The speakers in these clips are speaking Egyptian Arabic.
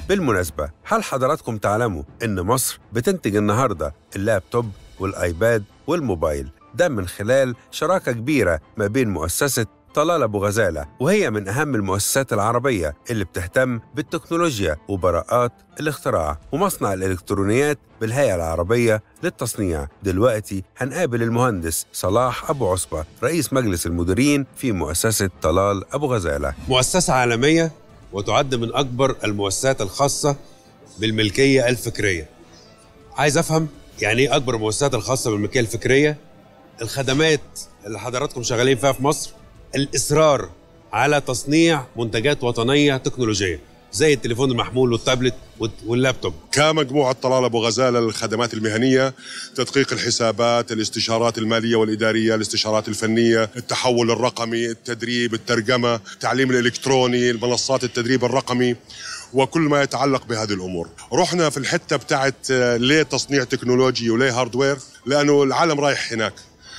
بالمناسبة هل حضراتكم تعلموا إن مصر بتنتج النهاردة اللابتوب والآيباد والموبايل ده من خلال شراكة كبيرة ما بين مؤسسة طلال أبو غزالة وهي من أهم المؤسسات العربية اللي بتهتم بالتكنولوجيا وبراءات الاختراع ومصنع الإلكترونيات بالهيئة العربية للتصنيع دلوقتي هنقابل المهندس صلاح أبو عصبة رئيس مجلس المديرين في مؤسسة طلال أبو غزالة مؤسسة عالمية وتعد من أكبر المؤسسات الخاصة بالملكية الفكرية عايز أفهم يعني إيه أكبر المؤسسات الخاصة بالملكية الفكرية الخدمات اللي حضراتكم شغالين فيها في مصر الإصرار على تصنيع منتجات وطنية تكنولوجية زي التليفون المحمول والتابلت واللابتوب كمجموعة طلال أبو غزالة للخدمات المهنية تدقيق الحسابات الاستشارات المالية والإدارية الاستشارات الفنية التحول الرقمي التدريب الترجمة التعليم الإلكتروني المنصات التدريب الرقمي وكل ما يتعلق بهذه الامور رحنا في الحته بتاعت آه، ليه تصنيع تكنولوجي وليه هاردوير لانه العالم رايح هناك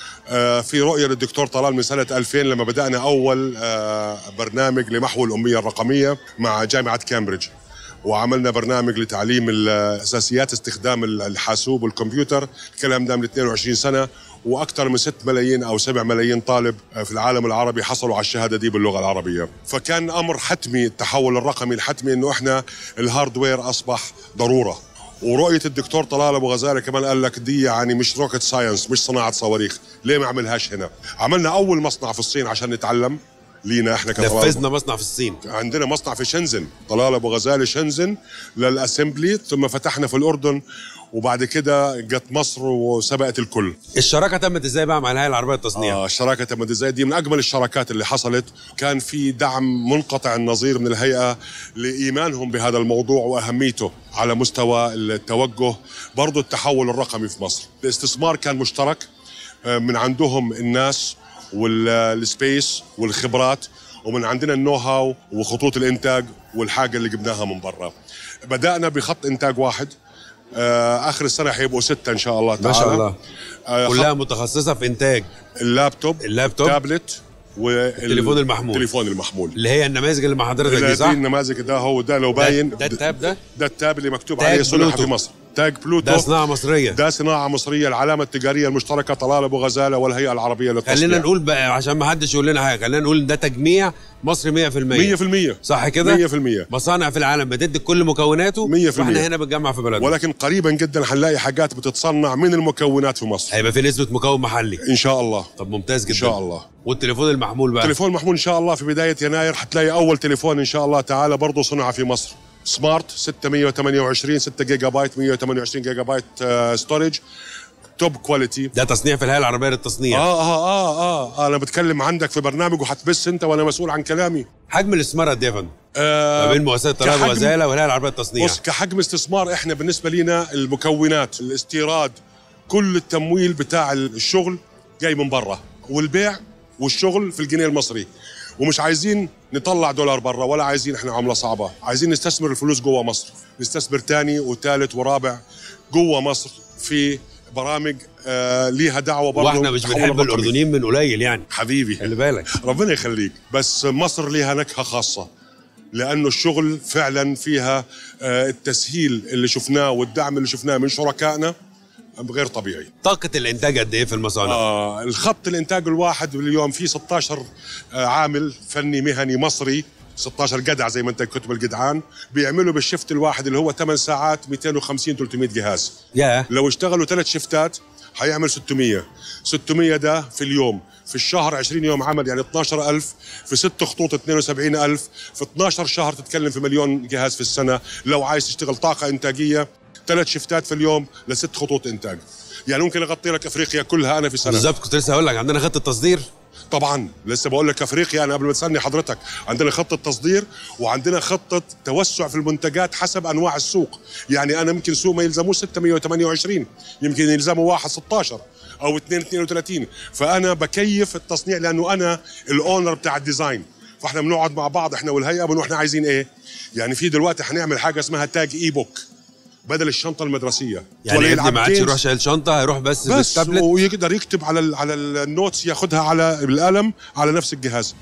آه، في رؤيه للدكتور طلال من سنه 2000 لما بدانا اول آه، برنامج لمحو الاميه الرقميه مع جامعه كامبريدج وعملنا برنامج لتعليم اساسيات استخدام الحاسوب والكمبيوتر الكلام ده من 22 سنه واكثر من 6 ملايين او 7 ملايين طالب في العالم العربي حصلوا على الشهاده دي باللغه العربيه فكان امر حتمي التحول الرقمي الحتمي انه احنا الهاردوير اصبح ضروره ورؤيه الدكتور طلال ابو غزاله كمان قال لك دي يعني مش روكت ساينس مش صناعه صواريخ ليه ما عملهاش هنا عملنا اول مصنع في الصين عشان نتعلم لينا احنا كطلال نفذنا مصنع في الصين عندنا مصنع في شنزن طلال ابو غزاله شنزن للاسمبلي ثم فتحنا في الاردن وبعد كده جت مصر وسبقت الكل الشراكه تمت ازاي بقى مع الهيئه العربيه للتصنيع آه الشراكه تمت ازاي دي من اجمل الشراكات اللي حصلت كان في دعم منقطع النظير من الهيئه لايمانهم بهذا الموضوع واهميته على مستوى التوجه برضه التحول الرقمي في مصر الاستثمار كان مشترك آه، من عندهم الناس والسبيس والخبرات ومن عندنا النو هاو وخطوط الانتاج والحاجه اللي جبناها من برا بدانا بخط انتاج واحد آه، اخر السنه حيبقوا سته ان شاء الله تعالى ما شاء الله آه كلها متخصصه في انتاج اللابتوب اللابتوب تابلت والتليفون المحمول التليفون المحمول اللي هي النماذج اللي مع حضرتك دي صح؟ النماذج ده هو ده لو باين ده, ده التاب ده؟ ده التاب اللي مكتوب عليه صنع في مصر تاج بلوتو ده صناعه مصريه ده صناعه مصريه العلامه التجاريه المشتركه طلال ابو غزاله والهيئه العربيه للتصنيع خلينا نقول بقى عشان ما حدش يقول لنا حاجه خلينا نقول ده تجميع مصري 100% 100% صح كده 100% مصانع في العالم بتدي كل مكوناته 100% واحنا هنا بنجمع في بلدنا ولكن قريبا جدا هنلاقي حاجات بتتصنع من المكونات في مصر هيبقى في نسبه مكون محلي ان شاء الله طب ممتاز جدا ان شاء الله والتليفون المحمول بقى التليفون المحمول ان شاء الله في بدايه يناير حتلاقي اول تليفون ان شاء الله تعالى برضه صنع في مصر سمارت 628 6 جيجا بايت 128 جيجا بايت ستورج توب كواليتي ده تصنيع في الهيئه العربيه للتصنيع آه, اه اه اه اه انا بتكلم عندك في برنامج وحتبس انت وانا مسؤول عن كلامي حجم الاستثمار قد ايه يا فندم؟ آه ما بين مؤسسه طلاب وغزاله والهيئه العربيه للتصنيع بص كحجم استثمار احنا بالنسبه لنا المكونات الاستيراد كل التمويل بتاع الشغل جاي من برا والبيع والشغل في الجنيه المصري ومش عايزين نطلع دولار برا ولا عايزين احنا عمله صعبه عايزين نستثمر الفلوس جوه مصر نستثمر تاني وثالث ورابع جوه مصر في برامج آه ليها دعوه برضه واحنا مش بنحب الاردنيين من قليل يعني حبيبي خلي بالك ربنا يخليك بس مصر ليها نكهه خاصه لانه الشغل فعلا فيها آه التسهيل اللي شفناه والدعم اللي شفناه من شركائنا غير طبيعي طاقة الإنتاج قد إيه في المصانع؟ آه الخط الإنتاج الواحد اليوم فيه 16 آه عامل فني مهني مصري 16 جدع زي ما انت كتب الجدعان بيعملوا بالشفت الواحد اللي هو 8 ساعات 250 300 جهاز yeah. لو اشتغلوا ثلاث شفتات حيعمل 600 600 ده في اليوم في الشهر 20 يوم عمل يعني 12000 في ست خطوط 72000 في 12 شهر تتكلم في مليون جهاز في السنه لو عايز تشتغل طاقه انتاجيه ثلاث شفتات في اليوم لست خطوط انتاج يعني ممكن اغطي لك افريقيا كلها انا في سنه بالظبط كنت لسه هقول لك عندنا خطه تصدير طبعا لسه بقول لك افريقيا انا قبل ما تسالني حضرتك عندنا خطه تصدير وعندنا خطه توسع في المنتجات حسب انواع السوق يعني انا ممكن سوق ما يلزموش 628 يمكن يلزمه واحد 16 او 2 32 فانا بكيف التصنيع لانه انا الاونر بتاع الديزاين فاحنا بنقعد مع بعض احنا والهيئه بنقول احنا عايزين ايه يعني في دلوقتي هنعمل حاجه اسمها تاج اي بوك بدل الشنطه المدرسيه يعني ابني ما عادش يروح شايل شنطه هيروح بس, بس بالتابلت ويقدر يكتب على على النوتس ياخدها على القلم على نفس الجهاز